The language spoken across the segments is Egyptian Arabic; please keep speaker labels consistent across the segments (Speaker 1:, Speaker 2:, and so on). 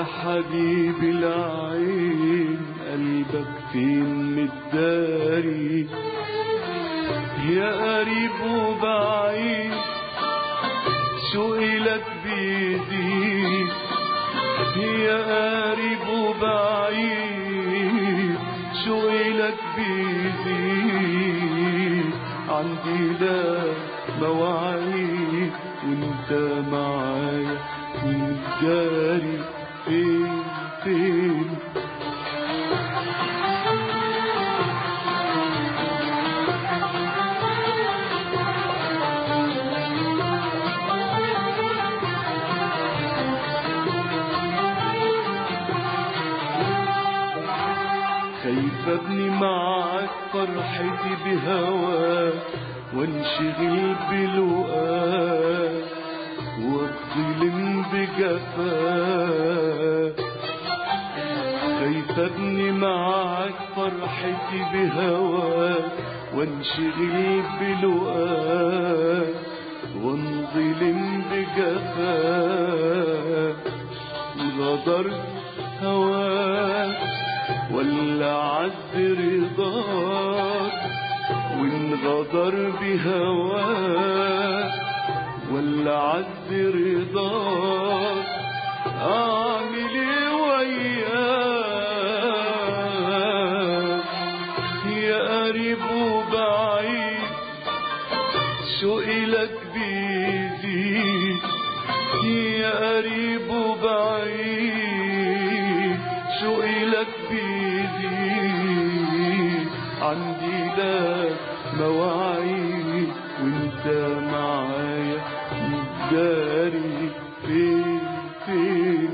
Speaker 1: يا حبيبي العين قلبك فين متداري يا قريب وبعيد شوقي لك بيزيد يا قريب وبعيد شوقي لك بيزيد عندي لك مواعيد وانت معايا متداري فين فين خايف ابني معاك فرحتي بهواك وانشغل بلقاك واظلم بجفاك خايف ابني معاك فرحتي بهواك وانشغل بلقاك وانظلم بجفاك غدرت هواك ولا عز رضاك وان غدر بهواك ولا عز رضاك اعمل ايه وياك يا قريب وبعيد شوقي لك بيزيد يا قريب وبعيد شوقي لك بيزيد عندي لك مواعيد وانت معايا متداري فين فين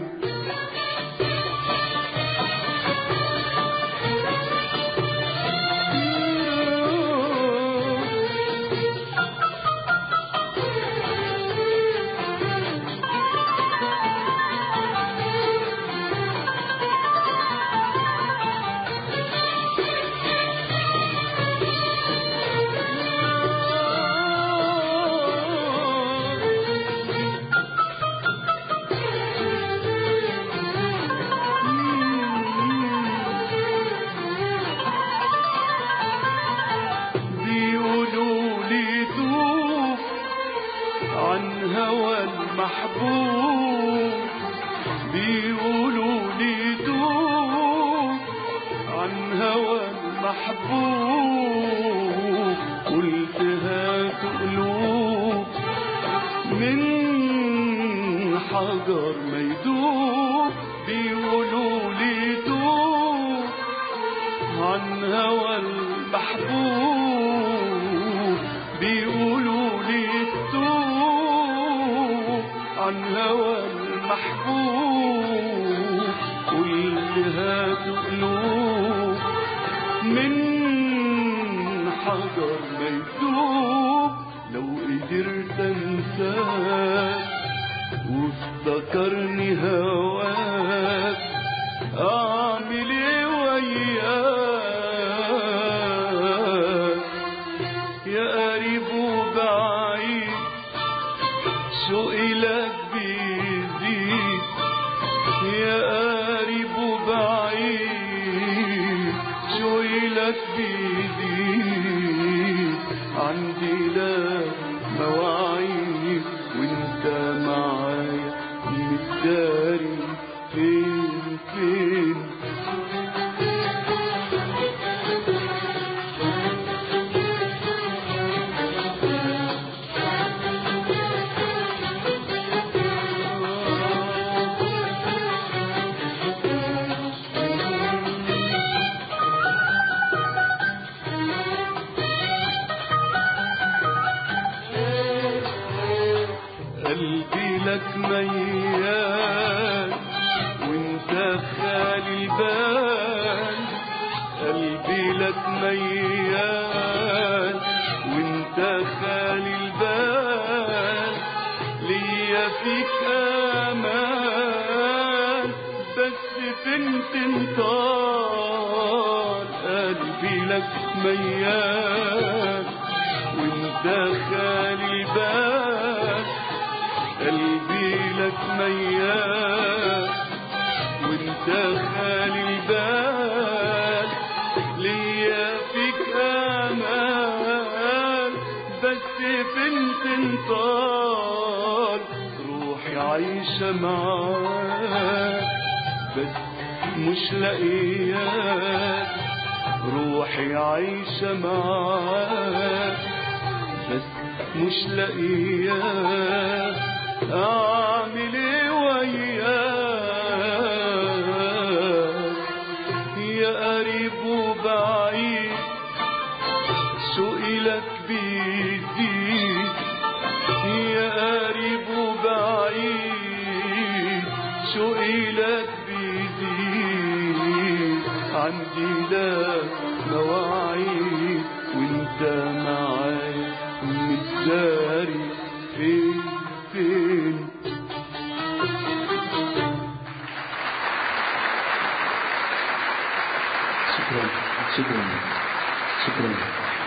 Speaker 1: بيقولوا لي دوب عن هوى المحبوب بيقولوا لي دوب عن هوى المحبوب قلت هات قلوب من حجر ما يدوب بيقولوا لي دوب عن هوى المحبوب بيقولوا لي توب عن هوى المحبوب قلت هات قلوب من حجر ما يدوب لو قدرت انساك وافتكرني هواك اعمل ايه وياك يا قريب وبعيد شوقي لك بيزيد يا قريب وبعيد شوقي لك بيزيد عندي لك مواعيد وانت معايا متداري فين فين قلبي لك ميال وانت خالي البال قلبي لك ميال وانت خالي البال ليا فيك امان بس فين تنطال قلبي لك ميال وانت خالي البال قلبي لك ميال عايشة معاك بس مش لاقياك روحي عايشة معاك بس مش لاقياك اعمل ايه وياك يا قريب وبعيد شوقي لك بيزيد يا قريب وبعيد شوقي لك بيزيد عندي لك مواعيد وانت معايا مش داري فين فين
Speaker 2: شكرا شكرا شكرا